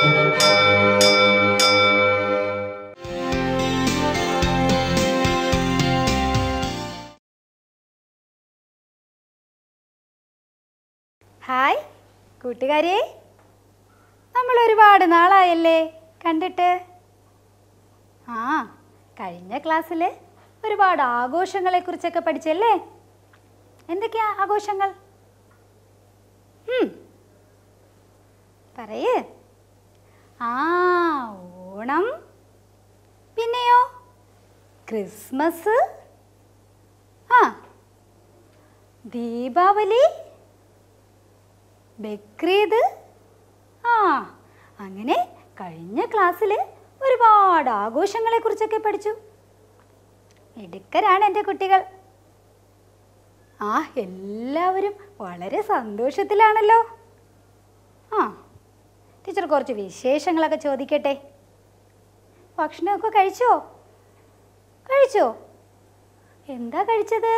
Hi കൂട്ടുകാരെ നമ്മൾ ഒരുപാട് നാളായല്ലേ കണ്ടിട്ട് ആ കഴിഞ്ഞ ക്ലാസ്സിൽ ഒരുപാട് ആഘോഷങ്ങളെക്കുറിച്ചൊക്കെ പഠിച്ചല്ലേ എന്തൊക്കെയാ ആഘോഷങ്ങൾ ഉം. പറയ് ആ ഓണം പിന്നെയോ ക്രിസ്മസ് ആ ദീപാവലി ബക്രീദ് ആ അങ്ങനെ കഴിഞ്ഞ ക്ലാസ്സിൽ ഒരുപാട് ആഘോഷങ്ങളെ കുറിച്ചൊക്കെ പഠിച്ചു മിടുക്കരാണ് എൻ്റെ കുട്ടികൾ ആ എല്ലാവരും വളരെ സന്തോഷത്തിലാണല്ലോ ആ ടീച്ചർ കുറച്ച് വിശേഷങ്ങളൊക്കെ ചോദിക്കട്ടെ ഭക്ഷണമൊക്കെ കഴിച്ചോ കഴിച്ചോ എന്താ കഴിച്ചത്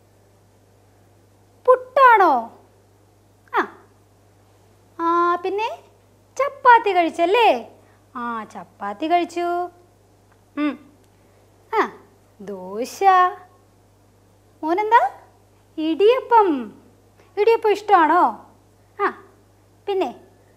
പുട്ടാണോ ആ ആ പിന്നെ ചപ്പാത്തി കഴിച്ചല്ലേ ആ ചപ്പാത്തി കഴിച്ചു ഉം. ആ ദോശ മോനെന്താ ഇടിയപ്പം ഇടിയപ്പം ഇഷ്ടമാണോ ആ പിന്നെ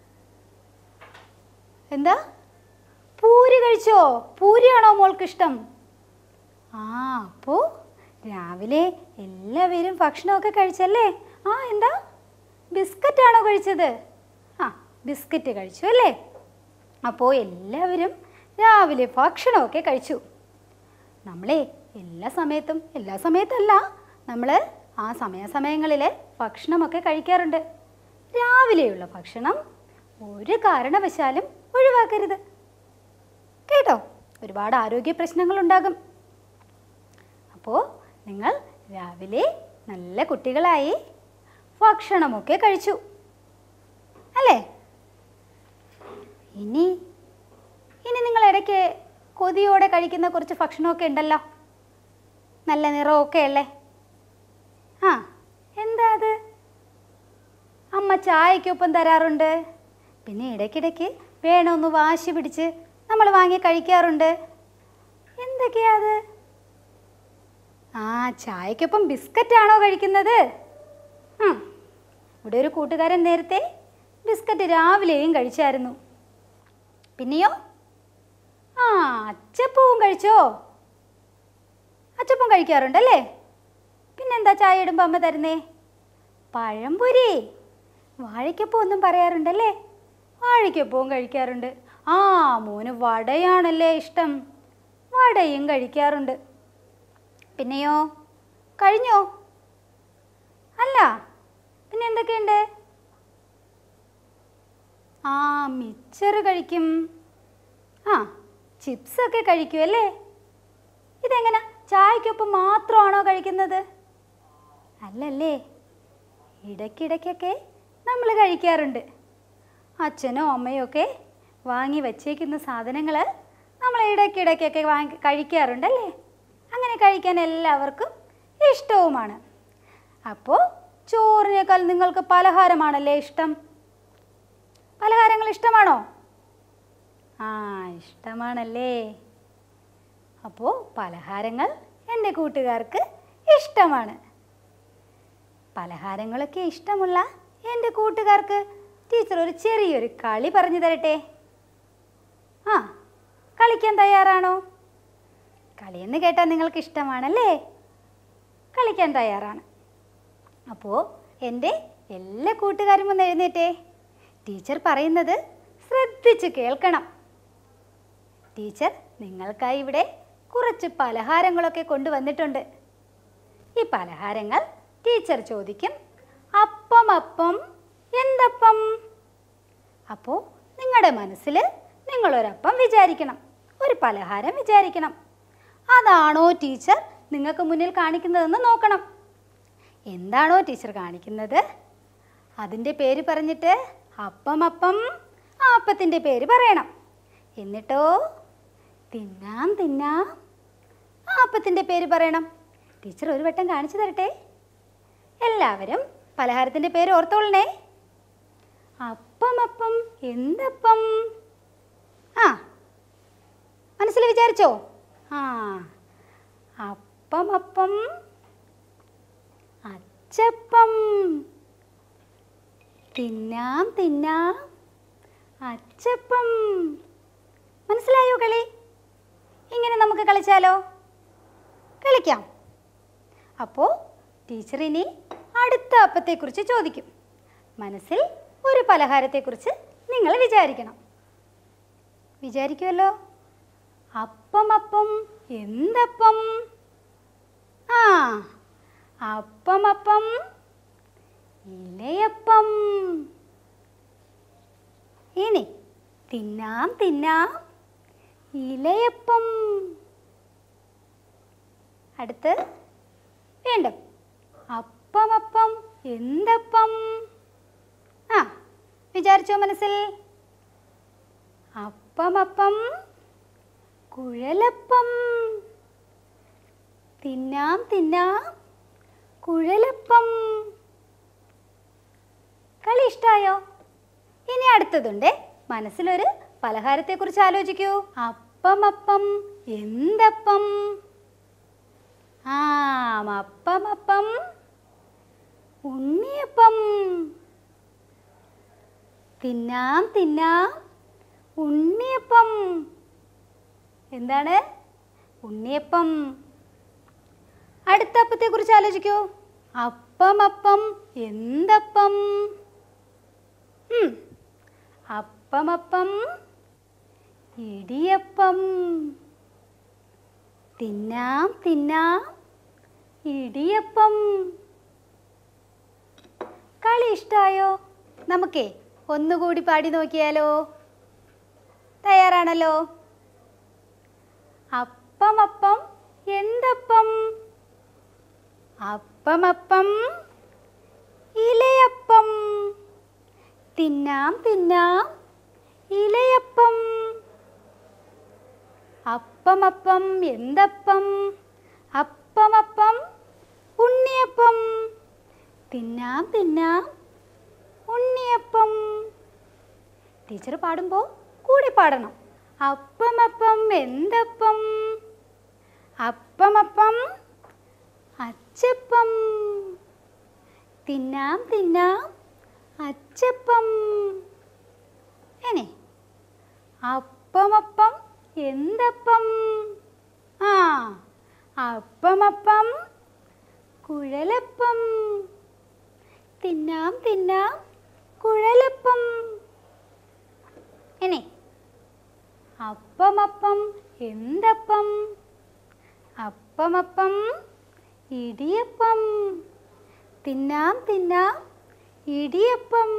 എന്താ പൂരി കഴിച്ചോ പൂരിയാണോ മോൾക്ക് ഇഷ്ടം ആ അപ്പോൾ രാവിലെ എല്ലാവരും ഭക്ഷണമൊക്കെ കഴിച്ചല്ലേ ആ എന്താ ബിസ്ക്കറ്റ് ആണോ കഴിച്ചത് ആ ബിസ്ക്കറ്റ് കഴിച്ചു അല്ലേ അപ്പോൾ എല്ലാവരും രാവിലെ ഭക്ഷണമൊക്കെ കഴിച്ചു നമ്മളെ എല്ലാ സമയത്തും എല്ലാ സമയത്തല്ല നമ്മൾ ആ സമയാസമയങ്ങളിൽ ഭക്ഷണമൊക്കെ കഴിക്കാറുണ്ട് രാവിലെയുള്ള ഭക്ഷണം ഒരു കാരണവശാലും ഒഴിവാക്കരുത് കേട്ടോ ഒരുപാട് ആരോഗ്യ പ്രശ്നങ്ങളുണ്ടാകും അപ്പോൾ നിങ്ങൾ രാവിലെ നല്ല കുട്ടികളായി ഭക്ഷണമൊക്കെ കഴിച്ചു അല്ലേ ഇനി ഇനി നിങ്ങൾ ഇടയ്ക്ക് കൊതിയോടെ കഴിക്കുന്ന കുറച്ച് ഭക്ഷണമൊക്കെ ഉണ്ടല്ലോ നല്ല നിറമൊക്കെ അല്ലേ ആ എന്താ അത് അമ്മ ചായക്കൊപ്പം തരാറുണ്ട് പിന്നെ ഇടയ്ക്കിടയ്ക്ക് വേണമെന്ന് വാശി പിടിച്ച് നമ്മൾ വാങ്ങി കഴിക്കാറുണ്ട് എന്തൊക്കെയാ അത് ആ ചായക്കൊപ്പം ബിസ്ക്കറ്റാണോ കഴിക്കുന്നത് ഉം. ഇവിടെ ഒരു കൂട്ടുകാരൻ നേരത്തെ ബിസ്ക്കറ്റ് രാവിലെയും കഴിച്ചായിരുന്നു പിന്നെയോ ആ അച്ചപ്പവും കഴിച്ചോ അച്ചപ്പം കഴിക്കാറുണ്ടല്ലേ പിന്നെന്താ ചായ ഇടുമ്പോൾ അമ്മ തരുന്നേ പഴംപൊരി വാഴയ്ക്കപ്പം ഒന്നും പറയാറുണ്ടല്ലേ വാഴയ്ക്കപ്പവും കഴിക്കാറുണ്ട് ആ മോന് വടയാണല്ലേ ഇഷ്ടം വടയും കഴിക്കാറുണ്ട് പിന്നെയോ കഴിഞ്ഞോ അല്ല പിന്നെ എന്തൊക്കെയുണ്ട് ആ മിച്ചർ കഴിക്കും ആ ചിപ്സൊക്കെ കഴിക്കും അല്ലേ ഇതെങ്ങനെ ചായക്കൊപ്പം മാത്രമാണോ കഴിക്കുന്നത് അല്ലല്ലേ ഇടയ്ക്കിടയ്ക്കൊക്കെ നമ്മൾ കഴിക്കാറുണ്ട് അച്ഛനോ അമ്മയോ ഒക്കെ വാങ്ങി വച്ചേക്കുന്ന സാധനങ്ങൾ നമ്മൾ ഇടയ്ക്കിടയ്ക്കൊക്കെ വാങ്ങി കഴിക്കാറുണ്ടല്ലേ അങ്ങനെ കഴിക്കാൻ എല്ലാവർക്കും ഇഷ്ടവുമാണ് അപ്പോൾ ചോറിനേക്കാൾ നിങ്ങൾക്ക് പലഹാരമാണല്ലേ ഇഷ്ടം പലഹാരങ്ങൾ ഇഷ്ടമാണോ ആ ഇഷ്ടമാണല്ലേ അപ്പോൾ പലഹാരങ്ങൾ എൻ്റെ കൂട്ടുകാർക്ക് ഇഷ്ടമാണ് പലഹാരങ്ങളൊക്കെ ഇഷ്ടമുള്ള എൻ്റെ കൂട്ടുകാർക്ക് ടീച്ചർ ഒരു ചെറിയൊരു കളി പറഞ്ഞു തരട്ടെ ആ കളിക്കാൻ തയ്യാറാണോ കളിയെന്ന് കേട്ടാൽ നിങ്ങൾക്ക് ഇഷ്ടമാണല്ലേ കളിക്കാൻ തയ്യാറാണ് അപ്പോൾ എൻ്റെ എല്ലാ കൂട്ടുകാരും ഒന്ന് എഴുന്നേറ്റേ ടീച്ചർ പറയുന്നത് ശ്രദ്ധിച്ച് കേൾക്കണം ടീച്ചർ നിങ്ങൾക്കായി ഇവിടെ കുറച്ച് പലഹാരങ്ങളൊക്കെ കൊണ്ടുവന്നിട്ടുണ്ട് ഈ പലഹാരങ്ങൾ ടീച്ചർ ചോദിക്കും അപ്പം അപ്പം എന്തപ്പം അപ്പോൾ നിങ്ങളുടെ മനസ്സിൽ നിങ്ങളൊരപ്പം വിചാരിക്കണം ഒരു പലഹാരം വിചാരിക്കണം അതാണോ ടീച്ചർ നിങ്ങൾക്ക് മുന്നിൽ കാണിക്കുന്നതെന്ന് നോക്കണം എന്താണോ ടീച്ചർ കാണിക്കുന്നത് അതിൻ്റെ പേര് പറഞ്ഞിട്ട് അപ്പം അപ്പം ആ അപ്പത്തിൻ്റെ പേര് പറയണം എന്നിട്ടോ തിന്നാം തിന്നാം ആ അപ്പത്തിൻ്റെ പേര് പറയണം ടീച്ചർ ഒരു വട്ടം കാണിച്ചു തരട്ടെ എല്ലാവരും പലഹാരത്തിൻ്റെ പേര് ഓർത്തോളണേ അപ്പം അപ്പം എന്തപ്പം വിചാരിച്ചോ ആ അപ്പം അപ്പം അച്ചപ്പം തിന്നാം തിന്നാം അച്ചപ്പം മനസ്സിലായോ കളി ഇങ്ങനെ നമുക്ക് കളിച്ചാലോ കളിക്കാം അപ്പോൾ ടീച്ചർ ഇനി അടുത്ത അപ്പത്തെക്കുറിച്ച് ചോദിക്കും മനസ്സിൽ ഒരു പലഹാരത്തെക്കുറിച്ച് നിങ്ങൾ വിചാരിക്കണം വിചാരിക്കുമല്ലോ അപ്പം അപ്പം എന്തപ്പം ആ അപ്പം അപ്പം ഇലയപ്പം ഇനി തിന്നാം തിന്നാം ഇലയപ്പം അടുത്ത് വീണ്ടും അപ്പം അപ്പം എന്തപ്പം ആ വിചാരിച്ചോ മനസ്സിൽ അപ്പം അപ്പം കുഴലപ്പം തിന്നാം തിന്നാം കുഴലപ്പം കളി ഇഷ്ടായോ ഇനി അടുത്തതുണ്ട് മനസ്സിലൊരു പലഹാരത്തെക്കുറിച്ച് ആലോചിക്കൂ അപ്പം അപ്പം എന്തപ്പം ആ അപ്പം അപ്പം ഉണ്ണിയപ്പം തിന്നാം തിന്നാം ഉണ്ണിയപ്പം എന്താണ് ഉണ്ണിയപ്പം അടുത്ത അപ്പത്തെക്കുറിച്ച് ആലോചിക്കൂ അപ്പം അപ്പം എന്തപ്പം ഉം. അപ്പം അപ്പം ഇടിയപ്പം തിന്നാം തിന്നാം ഇടിയപ്പം കളി ഇഷ്ടായോ നമുക്കേ ഒന്നുകൂടി പാടി നോക്കിയാലോ തയ്യാറാണല്ലോ അപ്പം അപ്പം എന്തപ്പം അപ്പം അപ്പം ഇലയപ്പം തിന്നാം തിന്നാം ഇലയപ്പം അപ്പം അപ്പം എന്തപ്പം അപ്പം അപ്പം ഉണ്ണിയപ്പം തിന്നാം തിന്നാം ഉണ്ണിയപ്പം ടീച്ചർ പാടുമ്പോൾ കൂടി പാടണം അപ്പം അപ്പം എന്തപ്പം അപ്പം അപ്പം അച്ചപ്പം തിന്നാം തിന്നാം അച്ചപ്പം ഇനി അപ്പം അപ്പം എന്തപ്പം ആ അപ്പം അപ്പം കുഴലപ്പം തിന്നാം തിന്നാം കുഴലപ്പം ഇനി അപ്പം അപ്പം എന്തപ്പം അപ്പം അപ്പം ഇടിയപ്പം തിന്നാം തിന്നാം ഇടിയപ്പം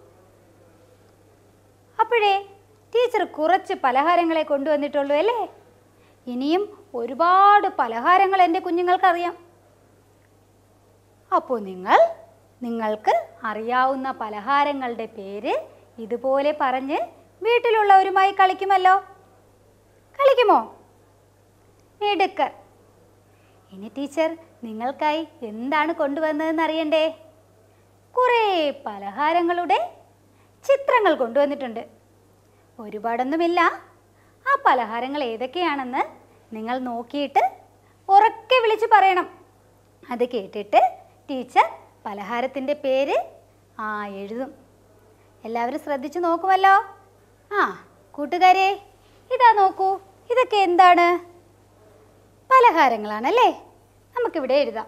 അപ്പോഴേ ടീച്ചർ കുറച്ച് പലഹാരങ്ങളെ കൊണ്ടുവന്നിട്ടുള്ളൂ അല്ലേ ഇനിയും ഒരുപാട് പലഹാരങ്ങൾ എൻ്റെ കുഞ്ഞുങ്ങൾക്കറിയാം അപ്പോൾ നിങ്ങൾ നിങ്ങൾക്ക് അറിയാവുന്ന പലഹാരങ്ങളുടെ പേര് ഇതുപോലെ പറഞ്ഞ് വീട്ടിലുള്ളവരുമായി കളിക്കുമല്ലോ കളിക്കുമോ മിടുക്കർ ഇനി ടീച്ചർ നിങ്ങൾക്കായി എന്താണ് കൊണ്ടുവന്നതെന്ന് അറിയണ്ടേ കുറേ പലഹാരങ്ങളുടെ ചിത്രങ്ങൾ കൊണ്ടുവന്നിട്ടുണ്ട് ഒരുപാടൊന്നുമില്ല ആ പലഹാരങ്ങൾ ഏതൊക്കെയാണെന്ന് നിങ്ങൾ നോക്കിയിട്ട് ഉറക്കെ വിളിച്ച് പറയണം അത് കേട്ടിട്ട് ടീച്ചർ പലഹാരത്തിൻ്റെ പേര് ആ എഴുതും എല്ലാവരും ശ്രദ്ധിച്ച് നോക്കുമല്ലോ ആ കൂട്ടുകാരെ ഇതാ നോക്കൂ ഇതൊക്കെ എന്താണ് പലഹാരങ്ങളാണല്ലേ നമുക്കിവിടെ എഴുതാം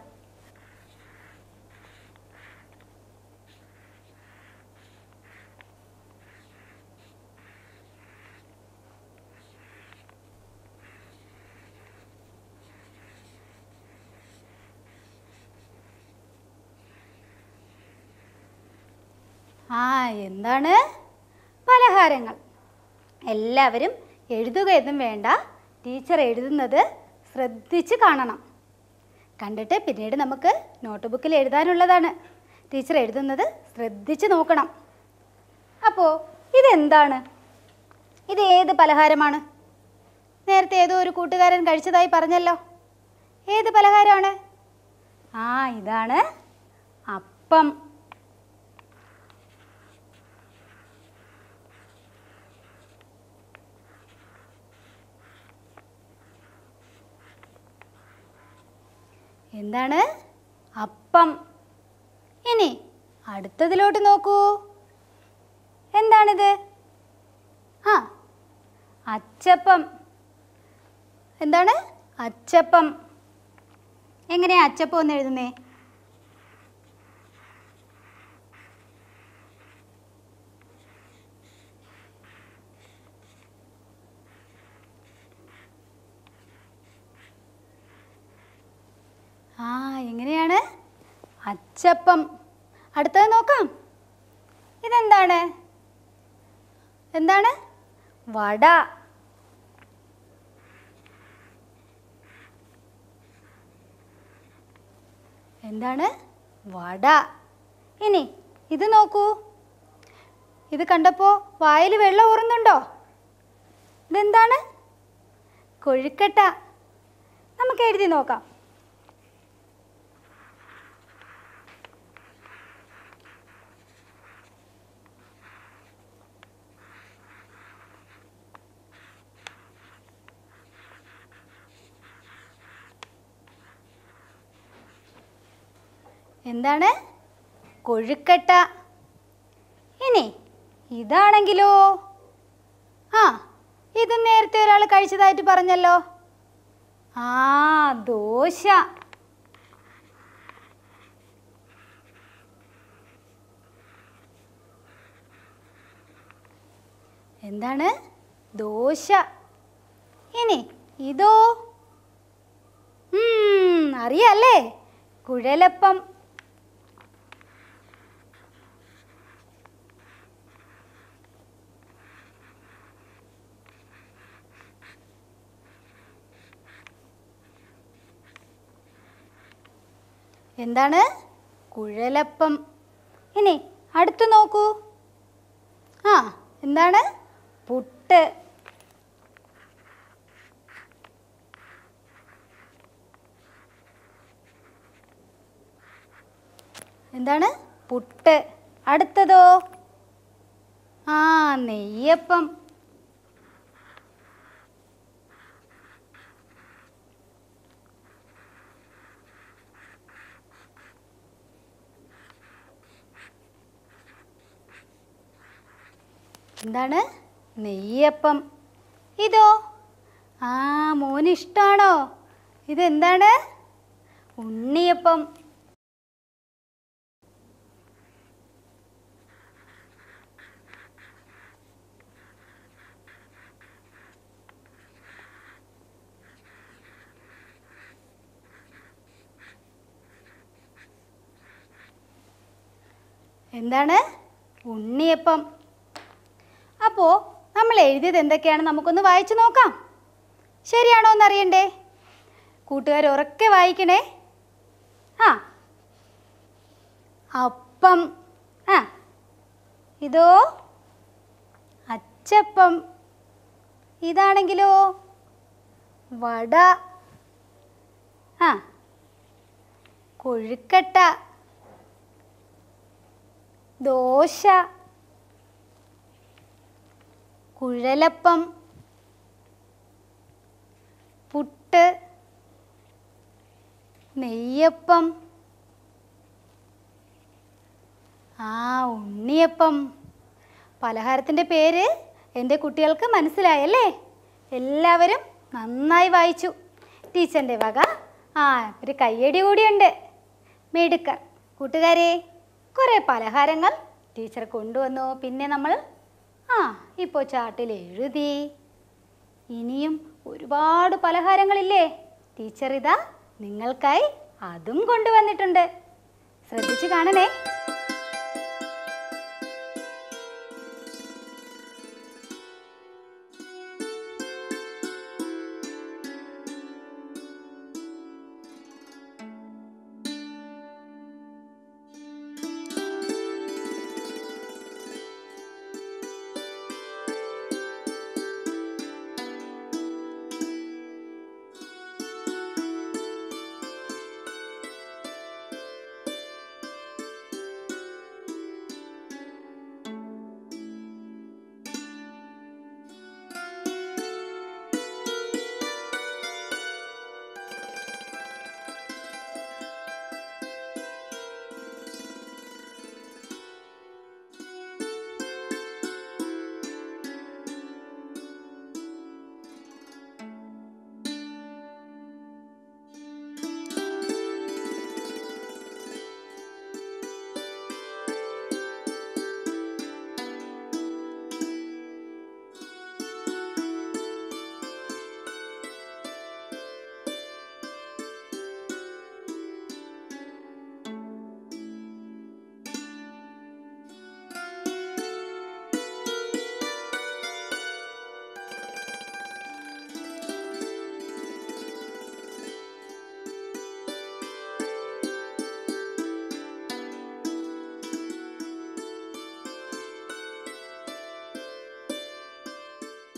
ആ എന്താണ് പലഹാരങ്ങൾ എല്ലാവരും എഴുതുകയൊന്നും വേണ്ട ടീച്ചർ എഴുതുന്നത് ശ്രദ്ധിച്ച് കാണണം കണ്ടിട്ട് പിന്നീട് നമുക്ക് നോട്ട് ബുക്കിൽ എഴുതാനുള്ളതാണ് ടീച്ചർ എഴുതുന്നത് ശ്രദ്ധിച്ച് നോക്കണം അപ്പോൾ ഇതെന്താണ് ഇത് ഏത് പലഹാരമാണ് നേരത്തെ ഏതോ ഒരു കൂട്ടുകാരൻ കഴിച്ചതായി പറഞ്ഞല്ലോ ഏത് പലഹാരമാണ് ആ ഇതാണ് അപ്പം എന്താണ് അപ്പം ഇനി അടുത്തതിലോട്ട് നോക്കൂ എന്താണിത് ആ അച്ചപ്പം എന്താണ് അച്ചപ്പം എങ്ങനെയാ അച്ചപ്പം എന്ന് എഴുതുന്നേ ആ എങ്ങനെയാണ് അച്ചപ്പം അടുത്തത് നോക്കാം ഇതെന്താണ് എന്താണ് വട എന്താണ് വട ഇനി ഇത് നോക്കൂ ഇത് കണ്ടപ്പോൾ വായിൽ വെള്ളം ഊറുന്നുണ്ടോ ഇതെന്താണ് കൊഴുക്കട്ട നമുക്ക് എഴുതി നോക്കാം എന്താണ് കൊഴുക്കട്ട ഇനി ഇതാണെങ്കിലോ ആ ഇത് നേരത്തെ ഒരാൾ കഴിച്ചതായിട്ട് പറഞ്ഞല്ലോ ആ ദോശ എന്താണ് ദോശ ഇനി ഇതോ ഉം, അറിയാല്ലേ കുഴലപ്പം എന്താണ് കുഴലപ്പം ഇനി അടുത്ത് നോക്കൂ ആ എന്താണ് പുട്ട് എന്താണ് പുട്ട് അടുത്തതോ ആ നെയ്യപ്പം എന്താണ് നെയ്യപ്പം ഇതോ ആ മോന് ഇഷ്ടമാണോ ഇതെന്താണ് ഉണ്ണിയപ്പം എന്താണ് ഉണ്ണിയപ്പം അപ്പോൾ നമ്മൾ എഴുതിയത് എന്തൊക്കെയാണ് നമുക്കൊന്ന് വായിച്ചു നോക്കാം ശരിയാണോ എന്ന് അറിയണ്ടേ കൂട്ടുകാർ ഉറക്കെ വായിക്കണേ ആ അപ്പം ആ ഇതോ അച്ചപ്പം ഇതാണെങ്കിലോ വട ആ കൊഴുക്കട്ട ദോശ കുഴലപ്പം പുട്ട് നെയ്യപ്പം ആ ഉണ്ണിയപ്പം പലഹാരത്തിൻ്റെ പേര് എൻ്റെ കുട്ടികൾക്ക് മനസ്സിലായല്ലേ എല്ലാവരും നന്നായി വായിച്ചു ടീച്ചറിൻ്റെ വക ആ ഒരു കയ്യടി കൂടിയുണ്ട് മിടുക്കർ കൂട്ടുകാരെ കുറേ പലഹാരങ്ങൾ ടീച്ചർ കൊണ്ടുവന്നു പിന്നെ നമ്മൾ ആ ഇപ്പോൾ ചാർട്ടിൽ എഴുതി ഇനിയും ഒരുപാട് പലഹാരങ്ങളില്ലേ ടീച്ചർ ഇതാ നിങ്ങൾക്കായി അതും കൊണ്ടുവന്നിട്ടുണ്ട് ശ്രദ്ധിച്ചു കാണണേ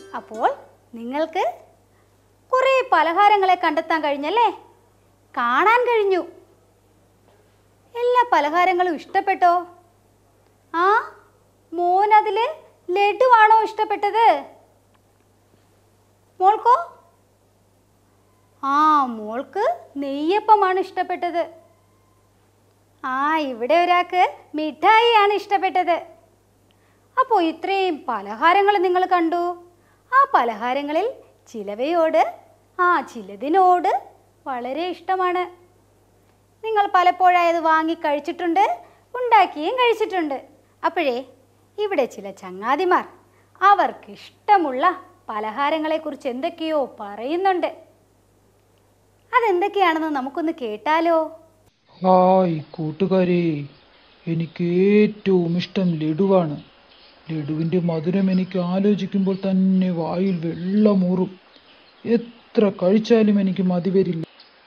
അപ്പോൾ നിങ്ങൾക്ക് കുറേ പലഹാരങ്ങളെ കണ്ടെത്താൻ കഴിഞ്ഞല്ലേ കാണാൻ കഴിഞ്ഞു എല്ലാ പലഹാരങ്ങളും ഇഷ്ടപ്പെട്ടോ ആ മോൻ അതിൽ ലഡുവാണോ ഇഷ്ടപ്പെട്ടത് മോൾക്കോ ആ മോൾക്ക് നെയ്യപ്പമാണ് ഇഷ്ടപ്പെട്ടത് ആ ഇവിടെ ഒരാൾക്ക് മിഠായിയാണ് ഇഷ്ടപ്പെട്ടത് അപ്പോൾ ഇത്രയും പലഹാരങ്ങൾ നിങ്ങൾ കണ്ടു ആ പലഹാരങ്ങളിൽ ചിലവയോട് ആ ചിലതിനോട് വളരെ ഇഷ്ടമാണ് നിങ്ങൾ പലപ്പോഴായി അത് വാങ്ങി കഴിച്ചിട്ടുണ്ട് ഉണ്ടാക്കിയും കഴിച്ചിട്ടുണ്ട് അപ്പോഴേ ഇവിടെ ചില ചങ്ങാതിമാർ അവർക്ക് ഇഷ്ടമുള്ള പലഹാരങ്ങളെക്കുറിച്ച് എന്തൊക്കെയോ പറയുന്നുണ്ട് അതെന്തൊക്കെയാണെന്ന് നമുക്കൊന്ന് കേട്ടാലോ ഹായ് കൂട്ടുകാരെ എനിക്ക് ഏറ്റവും ഇഷ്ടം ലഡുവാണ് ലഡുവിൻ്റെ മധുരം എനിക്ക് ആലോചിക്കുമ്പോൾ തന്നെ വായിൽ വെള്ളമൂറും എത്ര കഴിച്ചാലും എനിക്ക് മതി വരില്ല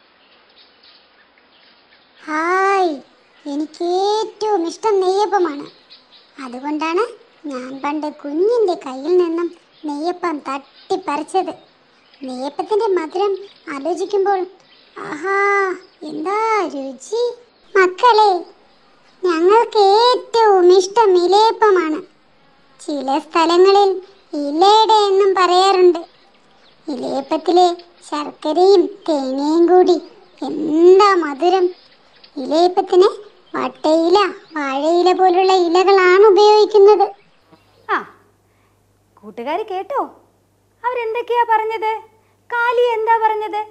ഹായ് എനിക്ക് ഏറ്റവും ഇഷ്ടം നെയ്യപ്പമാണ് അതുകൊണ്ടാണ് ഞാൻ പണ്ട് കുഞ്ഞിൻ്റെ കയ്യിൽ നിന്നും നെയ്യപ്പം തട്ടിപ്പറിച്ചത് നെയ്യപ്പത്തിൻ്റെ മധുരം ആലോചിക്കുമ്പോൾ ആഹാ എന്താ രുചി മക്കളെ ഞങ്ങൾക്ക് ഏറ്റവും ഇഷ്ടം ഇലയപ്പമാണ് ചില സ്ഥലങ്ങളിൽ ഇലയുടെ എന്നും പറയാറുണ്ട് ഇലയപ്പത്തിലെ ശർക്കരയും തേങ്ങയും കൂടി എന്താ മധുരം ഇലയപ്പത്തിന് വട്ടയില വാഴയില പോലുള്ള ഇലകളാണ് ഉപയോഗിക്കുന്നത് ആ കൂട്ടുകാർ കേട്ടോ അവരെന്തൊക്കെയാ പറഞ്ഞത് കാലിയ എന്താ പറഞ്ഞത്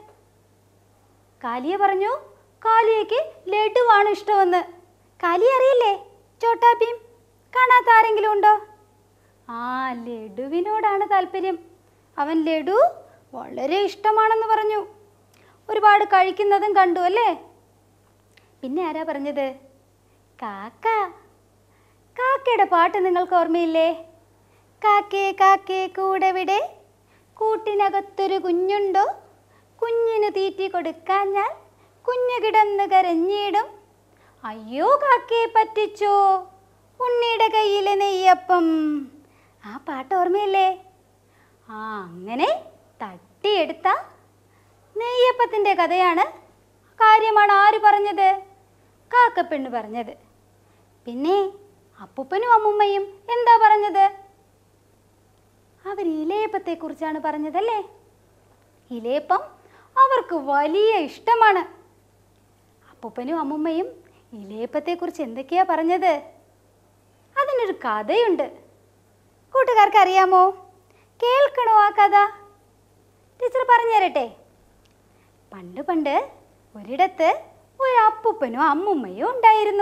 കാലിയ പറഞ്ഞു കാലിയയ്ക്ക് ലഡുവാണ് ഇഷ്ടമെന്ന് കാലിയ അറിയില്ലേ ചോട്ടാ ഭീം കാണാത്ത ആരെങ്കിലും ഉണ്ടോ ആ ലഡുവിനോടാണ് താല്പര്യം അവൻ ലഡു വളരെ ഇഷ്ടമാണെന്ന് പറഞ്ഞു ഒരുപാട് കഴിക്കുന്നതും കണ്ടു അല്ലേ പിന്നെ ആരാ പറഞ്ഞത് കാക്ക കാക്കയുടെ പാട്ട് നിങ്ങൾക്ക് ഓർമ്മയില്ലേ കാക്കേ കാക്കേ കൂടെ വിടെ കൂട്ടിനകത്തൊരു കുഞ്ഞുണ്ടോ കുഞ്ഞിന് തീറ്റി കൊടുക്കാൻ ഞാൻ കുഞ്ഞു കിടന്ന് കരഞ്ഞിടും അയ്യോ കാക്കയെ പറ്റിച്ചോ ഉണ്ണിയുടെ കയ്യിലെ നെയ്യപ്പം ആ പാട്ട് ഓർമ്മയില്ലേ ആ അങ്ങനെ തട്ടിയെടുത്ത നെയ്യപ്പത്തിൻ്റെ കഥയാണ് കാര്യമാണ് ആര് പറഞ്ഞത് കാക്കപ്പെണ്ണ് പറഞ്ഞത് പിന്നെ അപ്പൂപ്പനും അമ്മുമ്മയും എന്താ പറഞ്ഞത് അവർ ഇലയപ്പത്തെക്കുറിച്ചാണ് പറഞ്ഞതല്ലേ ഇലയപ്പം അവർക്ക് വലിയ ഇഷ്ടമാണ് അപ്പൂപ്പനും അമ്മുമ്മയും ഇലയപ്പത്തെക്കുറിച്ച് എന്തൊക്കെയാ പറഞ്ഞത് അതിനൊരു കഥയുണ്ട് കൂട്ടുകാർക്ക് അറിയാമോ കേൾക്കണോ ആ കഥ ടീച്ചർ പറഞ്ഞു തരട്ടെ പണ്ട് പണ്ട് ഒരിടത്ത് ഒരു അപ്പൂപ്പനും അമ്മുമ്മയും ഉണ്ടായിരുന്നു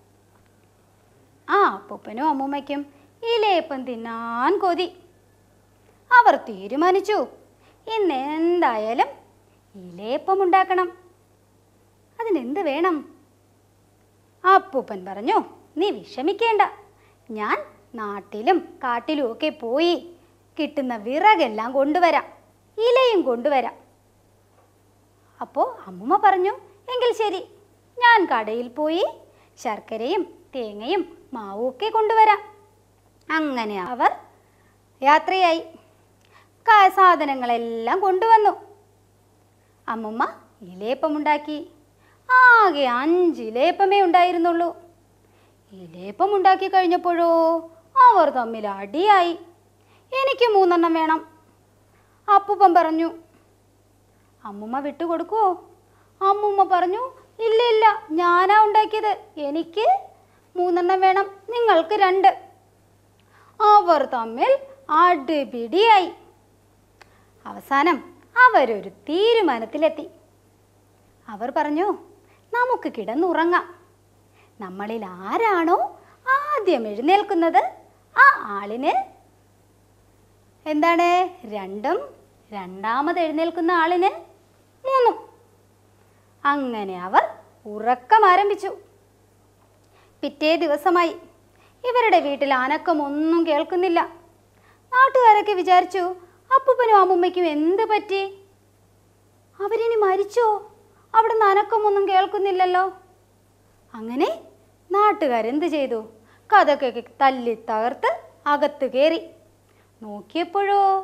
ആ അപ്പൂപ്പനും അമ്മുമ്മയ്ക്കും ഇലയപ്പം തിന്നാൻ കൊതി അവർ തീരുമാനിച്ചു ഇന്ന് എന്തായാലും ഇലയപ്പം ഉണ്ടാക്കണം അതിനെന്ത് വേണം അപ്പൂപ്പൻ പറഞ്ഞു നീ വിഷമിക്കേണ്ട ഞാൻ നാട്ടിലും കാട്ടിലും ഒക്കെ പോയി കിട്ടുന്ന വിറകെല്ലാം കൊണ്ടുവരാം ഇലയും കൊണ്ടുവരാം അപ്പോൾ അമ്മുമ്മ പറഞ്ഞു എങ്കിൽ ശരി ഞാൻ കടയിൽ പോയി ശർക്കരയും തേങ്ങയും മാവും ഒക്കെ കൊണ്ടുവരാം അങ്ങനെ അവർ യാത്രയായി കാ- സാധനങ്ങളെല്ലാം കൊണ്ടുവന്നു അമ്മുമ്മ ഇലേപ്പമുണ്ടാക്കി ആകെ അഞ്ച് ഇലേപ്പമേ ഉണ്ടായിരുന്നുള്ളൂ ഇലേപ്പം ഉണ്ടാക്കി കഴിഞ്ഞപ്പോഴോ അവർ തമ്മിൽ അടിയായി എനിക്ക് മൂന്നെണ്ണം വേണം അപ്പൂപ്പൻ പറഞ്ഞു അമ്മുമ്മ വിട്ടുകൊടുക്കുവോ അമ്മുമ്മ പറഞ്ഞു ഇല്ല ഇല്ല ഞാനാ ഉണ്ടാക്കിയത് എനിക്ക് മൂന്നെണ്ണം വേണം നിങ്ങൾക്ക് രണ്ട് അവർ തമ്മിൽ അടിപിടിയായി അവസാനം അവരൊരു തീരുമാനത്തിലെത്തി അവർ പറഞ്ഞു നമുക്ക് കിടന്നുറങ്ങാം നമ്മളിൽ ആരാണോ ആദ്യം എഴുന്നേൽക്കുന്നത് ആ ആളിന് എന്താണ് രണ്ടും രണ്ടാമത് എഴുന്നേൽക്കുന്ന ആളിന് മൂന്നും അങ്ങനെ അവർ ഉറക്കം ആരംഭിച്ചു പിറ്റേ ദിവസമായി ഇവരുടെ വീട്ടിൽ അനക്കമൊന്നും കേൾക്കുന്നില്ല നാട്ടുകാരൊക്കെ വിചാരിച്ചു അപ്പൂപ്പനും അമ്മുമ്മയ്ക്കും എന്ത് പറ്റി അവരിനി മരിച്ചോ അവിടുന്ന് അനക്കമൊന്നും കേൾക്കുന്നില്ലല്ലോ അങ്ങനെ നാട്ടുകാരെന്ത് ചെയ്തു കഥക്കൊക്കെ തല്ലി തകർത്ത് അകത്ത് കയറി നോക്കിയപ്പോഴോ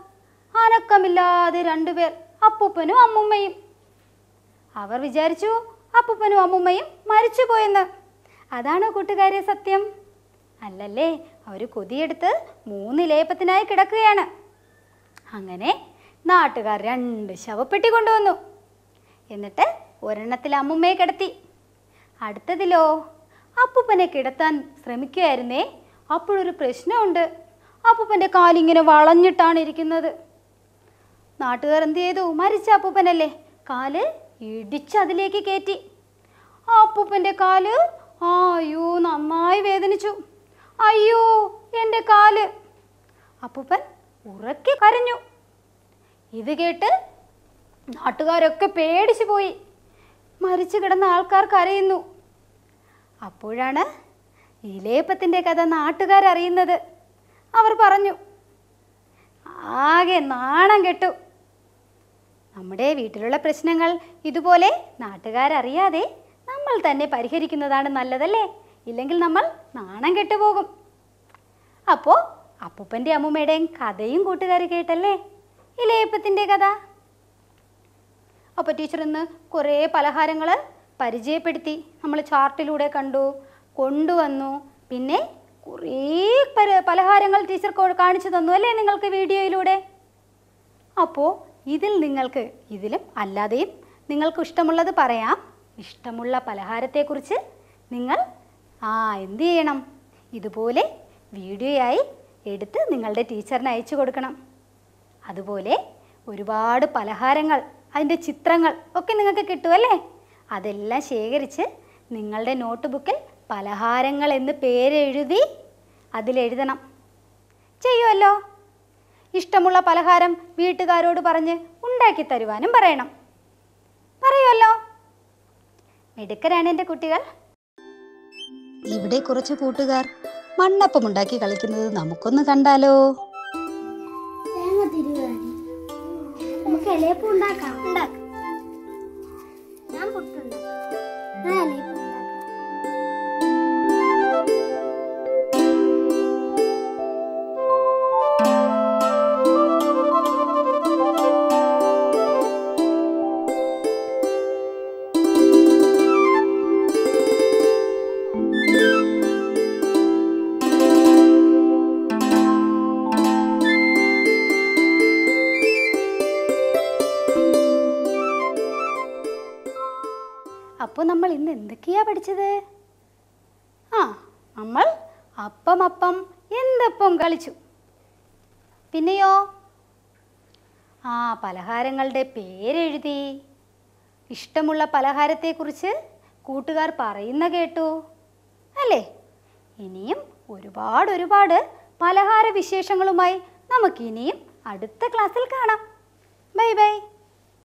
അനക്കമില്ലാതെ രണ്ടുപേർ അപ്പൂപ്പനും അമ്മുമ്മയും അവർ വിചാരിച്ചു അപ്പൂപ്പനും അമ്മുമ്മയും മരിച്ചുപോയെന്ന് അതാണോ കൂട്ടുകാരെ സത്യം അല്ലല്ലേ അവർ കൊതിയെടുത്ത് മൂന്ന് ലേപ്പത്തിനായി കിടക്കുകയാണ് അങ്ങനെ നാട്ടുകാർ രണ്ട് ശവപ്പെട്ടി കൊണ്ടുവന്നു എന്നിട്ട് ഒരെണ്ണത്തിൽ അമ്മുമ്മയെ കിടത്തി അടുത്തതിലോ അപ്പൂപ്പനെ കിടത്താൻ ശ്രമിക്കുകയായിരുന്നേ അപ്പോഴൊരു പ്രശ്നമുണ്ട് അപ്പൂപ്പൻ്റെ കാലിങ്ങനെ വളഞ്ഞിട്ടാണ് ഇരിക്കുന്നത് നാട്ടുകാർ എന്ത് ചെയ്തു മരിച്ച അപ്പൂപ്പനല്ലേ കാല് ഇടിച്ച് അതിലേക്ക് കയറ്റി ആ അപ്പൂപ്പൻ്റെ കാല് ആ, അയ്യോ നന്നായി വേദനിച്ചു അയ്യോ എൻ്റെ കാല് അപ്പൂപ്പൻ ഉറക്കെ കരഞ്ഞു ഇത് കേട്ട് നാട്ടുകാരൊക്കെ പേടിച്ചു പോയി മരിച്ചു കിടന്ന ആൾക്കാർ കരയുന്നു അപ്പോഴാണ് ഇലേപ്പത്തിൻ്റെ കഥ നാട്ടുകാരറിയുന്നത് അവർ പറഞ്ഞു ആകെ നാണം കെട്ടു നമ്മുടെ വീട്ടിലുള്ള പ്രശ്നങ്ങൾ ഇതുപോലെ നാട്ടുകാരറിയാതെ നമ്മൾ തന്നെ പരിഹരിക്കുന്നതാണ് നല്ലതല്ലേ ഇല്ലെങ്കിൽ നമ്മൾ നാണം കെട്ടുപോകും അപ്പോൾ അപ്പൂപ്പൻ്റെ അമ്മൂമ്മയുടെയും കഥയും കൂട്ടുകാർ കേട്ടല്ലേ ഇലയപ്പത്തിൻ്റെ കഥ അപ്പോൾ ടീച്ചർ ഇന്ന് കുറേ പലഹാരങ്ങൾ പരിചയപ്പെടുത്തി നമ്മൾ ചാർട്ടിലൂടെ കണ്ടു കൊണ്ടുവന്നു പിന്നെ കുറേ പര- പലഹാരങ്ങൾ ടീച്ചർ കൊ- കാണിച്ചു തന്നു അല്ലേ നിങ്ങൾക്ക് വീഡിയോയിലൂടെ അപ്പോൾ ഇതിൽ നിങ്ങൾക്ക് ഇതിലും അല്ലാതെയും നിങ്ങൾക്ക് ഇഷ്ടമുള്ളത് പറയാം ഇഷ്ടമുള്ള പലഹാരത്തെക്കുറിച്ച് നിങ്ങൾ ആ എന്ത് ചെയ്യണം ഇതുപോലെ വീഡിയോയായി എടുത്ത് നിങ്ങളുടെ ടീച്ചറിന് അയച്ചു കൊടുക്കണം അതുപോലെ ഒരുപാട് പലഹാരങ്ങൾ അതിൻ്റെ ചിത്രങ്ങൾ ഒക്കെ നിങ്ങൾക്ക് കിട്ടുമല്ലേ അതെല്ലാം ശേഖരിച്ച് നിങ്ങളുടെ നോട്ട് ബുക്കിൽ പലഹാരങ്ങൾ എന്ന് പേരെഴുതി അതിലെഴുതണം ചെയ്യുമല്ലോ ഇഷ്ടമുള്ള പലഹാരം വീട്ടുകാരോട് പറഞ്ഞ് ഉണ്ടാക്കി തരുവാനും പറയണം പറയുമല്ലോ മിടുക്കരാണ് എൻ്റെ കുട്ടികൾ ഇവിടെ കുറച്ച് കൂട്ടുകാർ മണ്ണപ്പം ഉണ്ടാക്കി കളിക്കുന്നത് നമുക്കൊന്ന് കണ്ടാലോ തേങ്ങ തിരുവാടി നമുക്ക് ഇലയപ്പം ഉണ്ടാക്കാം ഉണ്ടാക്കാം ഞാൻ പുട്ടുണ്ടാക്കാം ഞാൻ ഇലയപ്പം ഉണ്ടാക്കാം അപ്പോൾ നമ്മൾ ഇന്ന് എന്തൊക്കെയാ പഠിച്ചത് ആ നമ്മൾ അപ്പം അപ്പം എന്തപ്പം കളിച്ചു പിന്നെയോ ആ പലഹാരങ്ങളുടെ പേരെഴുതി ഇഷ്ടമുള്ള പലഹാരത്തെക്കുറിച്ച് കൂട്ടുകാർ പറയുന്ന കേട്ടു അല്ലേ ഇനിയും ഒരുപാട് ഒരുപാട് പലഹാര വിശേഷങ്ങളുമായി നമുക്കിനിയും അടുത്ത ക്ലാസ്സിൽ കാണാം ബൈ ബൈ